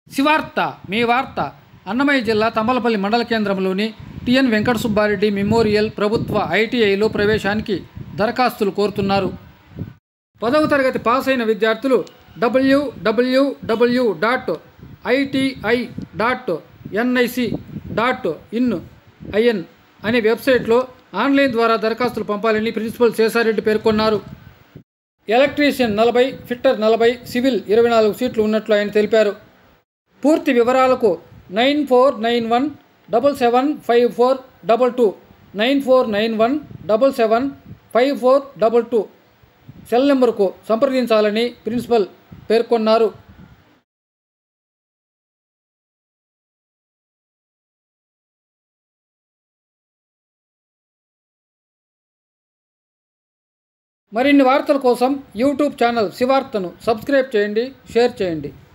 శివార్త మీ వార్త అన్నమయ్య జిల్లా తమ్మలపల్లి మండల కేంద్రంలోని టిఎన్ వెంకట సుబ్బారెడ్డి మెమోరియల్ ప్రభుత్వ ఐటీఐలో ప్రవేశానికి దరఖాస్తులు కోరుతున్నారు పదవ తరగతి పాస్ అయిన విద్యార్థులు WWW dot ITI dot NIC dot in IN అనే వెబ్సైట్లో ఆన్లైన్ ద్వారా దరఖాస్తులు పంపాలని ప్రిన్సిపల్ శేషారెడ్డి పేర్కొన్నారు ఎలక్ట్రీషియన్ నలభై ఫిట్టర్ నలభై సివిల్ ఇరవై నాలుగు సీట్లు ఉన్నట్లు ఆయన తెలిపారు పూర్తి వివరాలకు nine four nine one double seven five four double two nine four nine one double seven five four double two cell నెంబర్కు సంప్రదించాలని ప్రిన్సిపల్ పేర్కొన్నారు మరిన్ని వార్తల కోసం యూట్యూబ్ ఛానల్ శివార్తను సబ్స్క్రైబ్ చేయండి షేర్ చేయండి